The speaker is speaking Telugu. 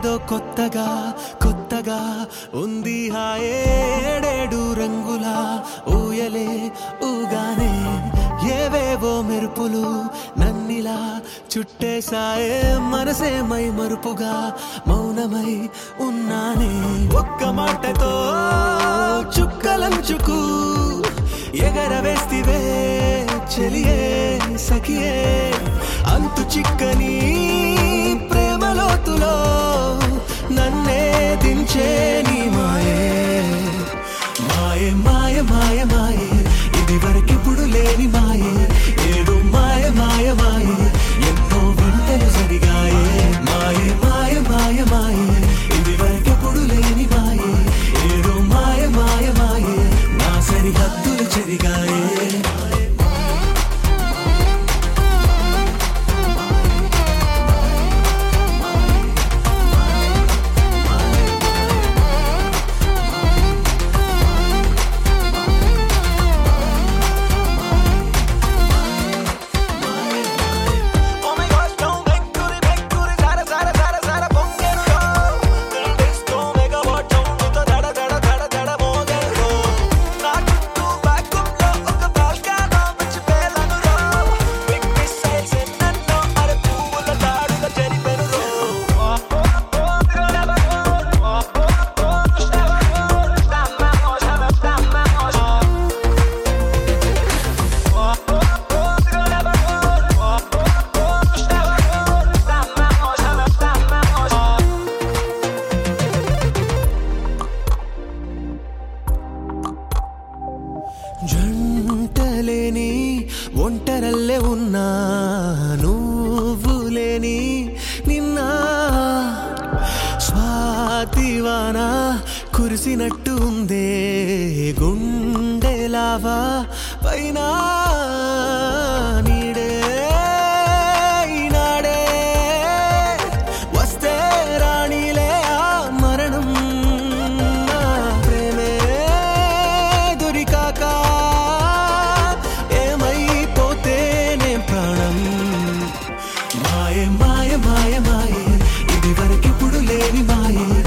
ఏదో కొత్తగా కొత్తగా ఉంది హాయేడేడు రంగుల ఊయలే ఊగానే ఏవేవో మెరుపులు నన్నిలా చుట్టేశాయే మనసే మై మరుపుగా మౌనమై ఉన్నానే ఒక్క మాటతో చుక్కలంచుకు ఎగరవేస్తివే చెలియే సఖియే అంతు చిక్కని ప్రేమలోతులో నన్నే దించే నీ మాయే మాయే మాయ మాయ మాయే ఇది వరకిప్పుడు లేని మాయే ఏదో మాయ మాయ మాయే ఎన్నో వింతలు జరిగాయే మాయే మాయ మాయ మాయే ఇది వరకెప్పుడు లేని మాయే ఏదో మాయ మాయ మాయే నా సరిహద్దులు చెరిగాయే Oh my gosh, don't make good it, make good it, zara zara zara zara పొంగెను రో. దిల్ డిస్కో మెగావాట్ సౌండ్తో దడ దడ దడ దడ మోగెను రో. నా చుట్టూ vacuum లో ఒక volcano పిచ్చి పేలను రో. Big missiles ఎన్నెన్నో అరే పువ్వుల దాడుల చెరిపెను రో. జంటలేని ఒంటరల్లే ఉన్నా నువ్వు లేని నిన్న స్వాతివాన కురిసినట్టు ఉందే గుండెలావా పైన నీడే ఈనాడే వస్తే రాణిలే ఆ మరణం నా ప్రేమే దొరికాక ఏమైపోతేనే ప్రాణం మాయ మాయ మాయ మాయ ఇది వరకిప్పుడు లేని మాయే